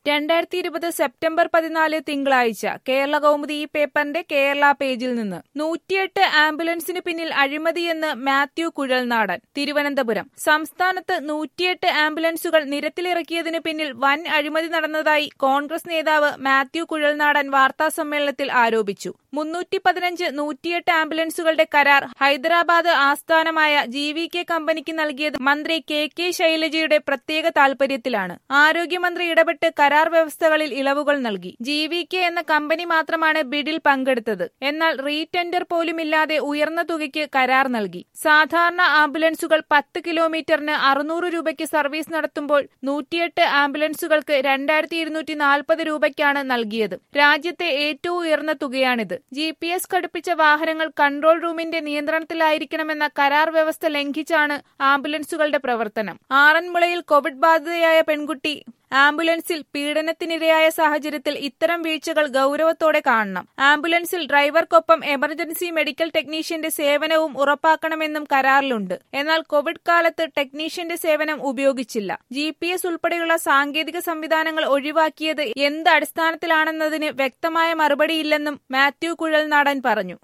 രണ്ടായിരത്തി ഇരുപത് സെപ്റ്റംബർ പതിനാല് തിങ്കളാഴ്ച കേരള കൗമുദി ഈ പേപ്പറിന്റെ കേരള പേജിൽ നിന്ന് നൂറ്റിയെട്ട് ആംബുലൻസിന് പിന്നിൽ അഴിമതിയെന്ന് മാത്യു കുഴൽനാടൻ തിരുവനന്തപുരം സംസ്ഥാനത്ത് നൂറ്റിയെട്ട് ആംബുലൻസുകൾ നിരത്തിലിറക്കിയതിന് പിന്നിൽ വൻ അഴിമതി നടന്നതായി കോൺഗ്രസ് നേതാവ് മാത്യു കുഴൽനാടൻ വാർത്താസമ്മേളനത്തിൽ ആരോപിച്ചു മുന്നൂറ്റി പതിനഞ്ച് നൂറ്റിയെട്ട് ആംബുലൻസുകളുടെ കരാർ ഹൈദരാബാദ് ആസ്ഥാനമായ ജി വി കെ കമ്പനിക്ക് നൽകിയത് മന്ത്രി കെ കെ ശൈലജയുടെ പ്രത്യേക താൽപര്യത്തിലാണ് ആരോഗ്യമന്ത്രി ഇടപെട്ട് കരാർ വ്യവസ്ഥകളിൽ ഇളവുകൾ നൽകി ജി വി കെ എന്ന കമ്പനി മാത്രമാണ് ബിഡിൽ പങ്കെടുത്തത് എന്നാൽ റീടെൻഡർ പോലുമില്ലാതെ ഉയർന്ന തുകയ്ക്ക് കരാർ നൽകി സാധാരണ ആംബുലൻസുകൾ പത്ത് കിലോമീറ്ററിന് അറുന്നൂറ് രൂപയ്ക്ക് സർവീസ് നടത്തുമ്പോൾ നൂറ്റിയെട്ട് ആംബുലൻസുകൾക്ക് രണ്ടായിരത്തി ഇരുന്നൂറ്റി നാൽപ്പത് രൂപയ്ക്കാണ് നൽകിയത് രാജ്യത്തെ ഏറ്റവും ഉയർന്ന തുകയാണിത് ജി പി എസ് ഘടിപ്പിച്ച വാഹനങ്ങൾ കൺട്രോൾ റൂമിന്റെ നിയന്ത്രണത്തിലായിരിക്കണമെന്ന കരാർ വ്യവസ്ഥ ലംഘിച്ചാണ് ആംബുലൻസുകളുടെ പ്രവർത്തനം ആറന്മുളയിൽ കോവിഡ് ബാധിതയായ പെൺകുട്ടി ആംബുലൻസിൽ പീഡനത്തിനിരയായ സാഹചര്യത്തിൽ ഇത്തരം വീഴ്ചകൾ ഗൌരവത്തോടെ കാണണം ആംബുലൻസിൽ ഡ്രൈവർക്കൊപ്പം എമർജൻസി മെഡിക്കൽ ടെക്നീഷ്യന്റെ സേവനവും ഉറപ്പാക്കണമെന്നും കരാറിലുണ്ട് എന്നാൽ കോവിഡ് കാലത്ത് ടെക്നീഷ്യന്റെ സേവനം ഉപയോഗിച്ചില്ല ജി പി എസ് ഉൾപ്പെടെയുള്ള സാങ്കേതിക സംവിധാനങ്ങൾ ഒഴിവാക്കിയത് എന്ത് അടിസ്ഥാനത്തിലാണെന്നതിന് വ്യക്തമായ മറുപടിയില്ലെന്നും മാത്യു കുഴൽനാടൻ പറഞ്ഞു